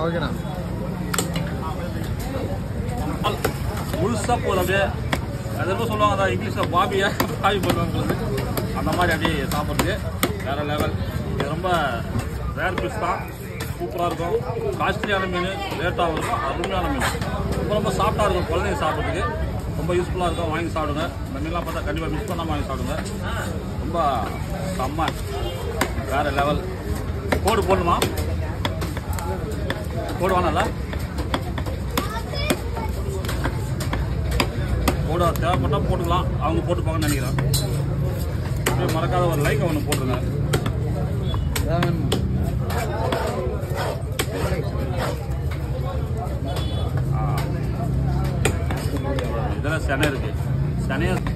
ஓகேண்ணா முழுசாக போகுது அப்படியே அது என்ன சொல்லுவாங்க அதான் இங்கிலீஷில் பாபியை பாபி பண்ணுவாங்க அந்த மாதிரி அப்படியே சாப்பிட்றதுக்கு வேறு லெவல் இது ரொம்ப ரேர் பீஸ் தான் சூப்பராக இருக்கும் காஸ்ட்லியான மீன் ரேட்டாகவும் இருக்கும் அருமையான மீன் ரொம்ப ரொம்ப சாஃப்டாக இருக்கும் குழந்தைங்க சாப்பிட்றதுக்கு ரொம்ப யூஸ்ஃபுல்லாக இருக்கும் வாங்கி சாப்பிடுங்க இந்த மீன்லாம் பார்த்தா கண்டிப்பாக மிஸ் பண்ணாமல் வாங்கி சாப்பிடுங்க ரொம்ப செம்ம வேறு லெவல் கோடு போடணுமா கோடு வேணாம்ல போட தேவைப்பட்டா போட்டுக்கலாம் அவங்க போட்டுப்பாங்கன்னு நினைக்கிறேன் அப்படியே மறக்காத ஒரு லைக் ஒன்று போட்டுருங்க ஆ. இதெல்லாம் செனை இருக்கு செனையை